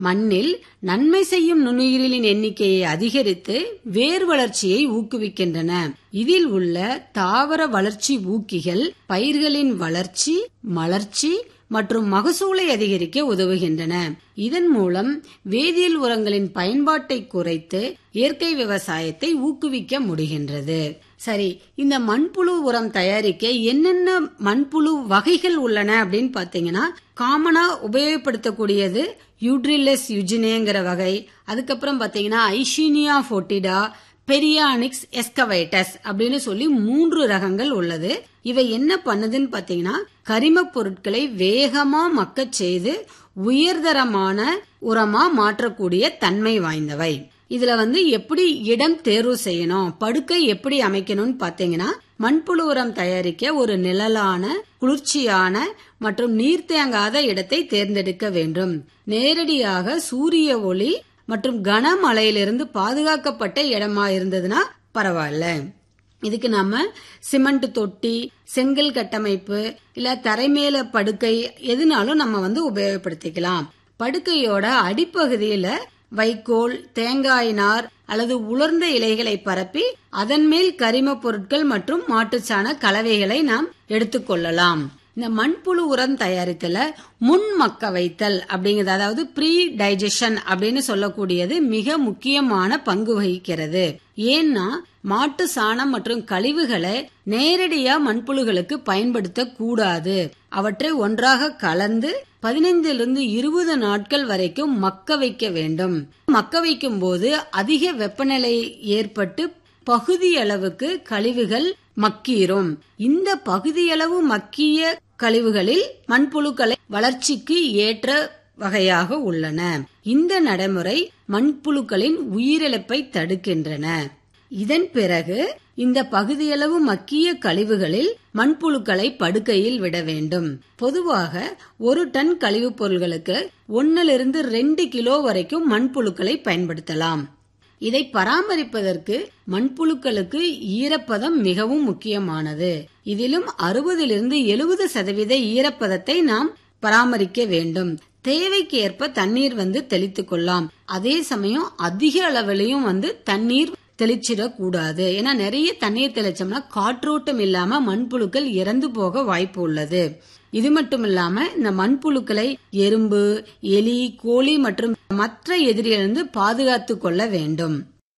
மண்ணில் நன்மை செய்யும் நுண்ணுயிரிகளின் எண்ணிக்கையை அதிகரித்து வேர் வளர்ச்சியை ஊக்குவிக்கின்றன இதில் உள்ள தாவர வளர்ச்சி ஊக்கிகள் பயிர்களின் வளர்ச்சி மலர்ச்சி மற்றும் மகசூலை அதிகரிக்க உதவுகின்றன இதன் மூலம் வேதியியல் உரங்களின் பயன்பாட்டை குறைத்து இயற்கை விவசாயத்தை ஊக்குவிக்க முடிகின்றது சரி இந்த மண்புழு உரம் தயாரிக்க என்னென்ன மண்புழு வகைகள் உள்ளன அப்படின்னு பாத்தீங்கன்னா காமனா உபயோகப்படுத்தக்கூடியது யூட்ரில்லஸ் யுஜினேங்கிற வகை அதுக்கப்புறம் பாத்தீங்கன்னா ஐஷீனியா ஃபோட்டிடா பெரியானிக்ஸ் எஸ்கவைட்டஸ் அப்படின்னு சொல்லி மூன்று ரகங்கள் உள்ளது இவை என்ன பண்ணுதுன்னு பாத்தீங்கன்னா கரிம பொருட்களை வேகமா மக்கச் செய்து உயர்தரமான உரமா மாற்றக்கூடிய தன்மை வாய்ந்தவை இதுல வந்து எப்படி இடம் தேர்வு செய்யணும் படுக்கை எப்படி அமைக்கணும்னு பாத்தீங்கன்னா மண்புழு உரம் தயாரிக்க ஒரு நிழலான குளிர்ச்சியான மற்றும் நீர் தேங்காத இடத்தை தேர்ந்தெடுக்க வேண்டும் நேரடியாக சூரிய ஒளி மற்றும் கனமழையிலிருந்து பாதுகாக்கப்பட்ட இடமா இருந்ததுன்னா பரவாயில்ல இதுக்கு நம்ம சிமெண்ட் தொட்டி செங்கல் கட்டமைப்பு இல்ல தரைமேல படுக்கை எதுனாலும் நம்ம வந்து உபயோகப்படுத்திக்கலாம் படுக்கையோட அடிப்பகுதியில வைக்கோல் தேங்காய் நார் அல்லது உலர்ந்த இலைகளை பரப்பி அதன் மேல் கரிம பொருட்கள் மற்றும் மாட்டுச்சாண கலவைகளை நாம் எடுத்துக்கொள்ளலாம் இந்த மண்புழு உரம் தயாரித்தல முன் மக்க வைத்தல் அப்படிங்கிறது அதாவது ப்ரீ டைஜஷன் அப்படின்னு சொல்லக்கூடியது மிக முக்கியமான பங்கு வகிக்கிறது ஏன்னா மாட்டு சாணம் மற்றும் கழிவுகளை நேரடியா மண்புழுகளுக்கு பயன்படுத்த கூடாது அவற்றை ஒன்றாக கலந்து பதினைந்திலிருந்து இருபது நாட்கள் வரைக்கும் மக்க வைக்க வேண்டும் மக்க வைக்கும் போது அதிக வெப்பநிலை ஏற்பட்டு பகுதியளவுக்கு கழிவுகள் மக்கீரும் இந்த பகுதியளவு மக்கிய கழிவுகளில் மண்புழுக்களை வளர்ச்சிக்கு ஏற்ற வகையாக உள்ளன இந்த நடைமுறை மண்புழுக்களின் உயிரிழப்பை தடுக்கின்றன இதன் பிறகு இந்த பகுதியளவு மக்கிய கழிவுகளில் மண்புழுக்களை படுக்கையில் விட வேண்டும் பொதுவாக ஒரு டன் கழிவுப் பொருள்களுக்கு ஒன்னிலிருந்து ரெண்டு கிலோ வரைக்கும் மண்புழுக்களை பயன்படுத்தலாம் இதை பராமரிப்பதற்கு மண்புழுக்களுக்கு ஈரப்பதம் மிகவும் முக்கியமானது இதிலும் அறுபதிலிருந்து எழுபது சதவீத ஈரப்பதத்தை நாம் பராமரிக்க வேண்டும் தேவைக்கு ஏற்ப தண்ணீர் வந்து தெளித்துக் கொள்ளலாம் அதே சமயம் அதிக அளவிலையும் வந்து தண்ணீர் தெளிச்சிடக் கூடாது ஏன்னா நிறைய தண்ணீர் தெளிச்சோம்னா காற்றோட்டம் இல்லாம மண்புழுக்கள் இறந்து போக வாய்ப்பு உள்ளது இது மட்டும் இல்லாம இந்த மண்புழுக்களை எறும்பு எலி கோழி மற்றும் மற்ற எதிரிலிருந்து பாதுகாத்து கொள்ள வேண்டும்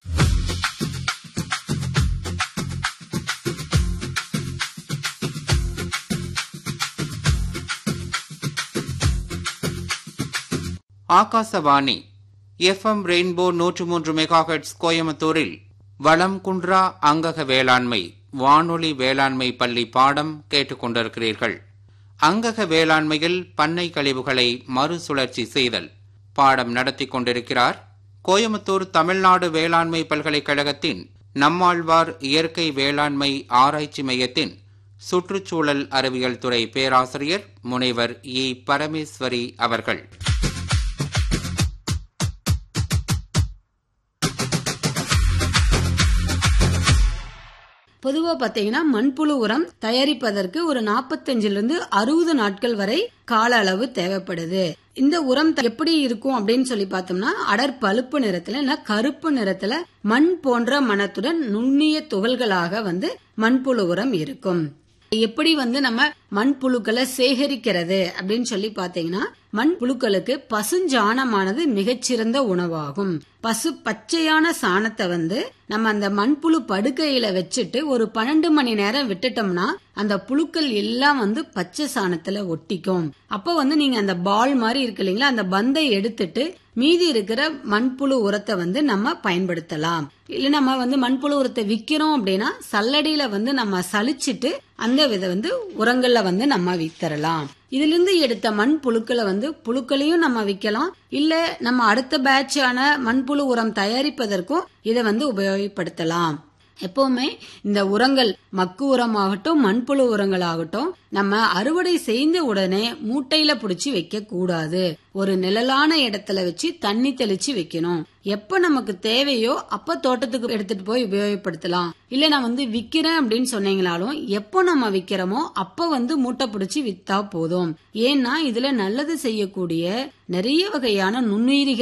ஆகாசவாணி எஃப்எம் ரெயின்போ நூற்று மூன்று மெகாஹெட்ஸ் கோயம்புத்தூரில் வளம் குன்றா அங்கக வேளாண்மை வானொலி வேளாண்மை பள்ளி பாடம் கேட்டுக்கொண்டிருக்கிறீர்கள் அங்கக வேளாண்மையில் பண்ணை கழிவுகளை மறுசுழற்சி செய்தல் பாடம் நடத்தி கொண்டிருக்கிறார் கோயம்புத்தூர் தமிழ்நாடு வேளாண்மை பல்கலைக்கழகத்தின் நம்மாழ்வார் இயற்கை வேளாண்மை ஆராய்ச்சி மையத்தின் சுற்றுச்சூழல் அறிவியல் துறை பேராசிரியர் முனைவர் இ பரமேஸ்வரி அவர்கள் பொதுவா பாத்தீங்கன்னா மண்புழு உரம் தயாரிப்பதற்கு ஒரு நாற்பத்தஞ்சுல இருந்து அறுபது நாட்கள் வரை கால அளவு தேவைப்படுது இந்த உரம் எப்படி இருக்கும் அப்படின்னு சொல்லி பார்த்தோம்னா அடர் பழுப்பு நிறத்துல இல்ல கருப்பு நிறத்துல மண் போன்ற மனத்துடன் நுண்ணிய துகள்களாக வந்து மண்புழு உரம் இருக்கும் எப்படி வந்து நம்ம மண்புழுக்களை சேகரிக்கிறது அப்படின்னு சொல்லி பாத்தீங்கன்னா மண்புழுக்களுக்கு பசுஞ்சாணமானது மிகச்சிறந்த உணவாகும் பசு பச்சையான சாணத்தை வந்து நம்ம அந்த மண்புழு படுக்கையில வச்சுட்டு ஒரு பன்னெண்டு மணி நேரம் விட்டுட்டோம்னா அந்த புழுக்கள் எல்லாம் வந்து பச்சை சாணத்துல ஒட்டிக்கும் அப்ப வந்து நீங்க அந்த பால் மாதிரி இருக்கு இல்லைங்களா அந்த பந்தை எடுத்துட்டு மீதி இருக்கிற மண்புழு உரத்தை வந்து நம்ம பயன்படுத்தலாம் இல்ல நம்ம வந்து மண்புழு உரத்தை விக்கிறோம் அப்படின்னா சல்லடியில வந்து நம்ம சலிச்சிட்டு அந்த வித வந்து உரங்கள்ல வந்து நம்ம வித்தரலாம் இதுல இருந்து எடுத்த மண் புழுக்களை வந்து புழுக்களையும் நம்ம விக்கலாம் இல்ல நம்ம அடுத்த பேட்சான மண்புழு உரம் தயாரிப்பதற்கும் இதை வந்து உபயோகப்படுத்தலாம் எப்பவுமே இந்த உரங்கள் மக்கு உரமாகட்டும் மண்புழு உரங்களாகட்டும் நம்ம அறுவடை செய்த உடனே மூட்டையில புடிச்சு வைக்க கூடாது ஒரு நிழலான இடத்துல வச்சு தண்ணி தெளிச்சு வைக்கணும் எப்ப நமக்கு தேவையோ அப்ப தோட்டத்துக்கு எடுத்துட்டு போய் உபயோகப்படுத்தலாம் இல்ல நான் வந்து விக்கிறேன் அப்படின்னு சொன்னீங்களாலும் எப்போ நம்ம விக்கிறோமோ அப்ப வந்து மூட்டை பிடிச்சி வித்தா போதும் ஏன்னா இதுல நல்லது செய்யக்கூடிய நிறைய வகையான நுண்ணுயிரிகள்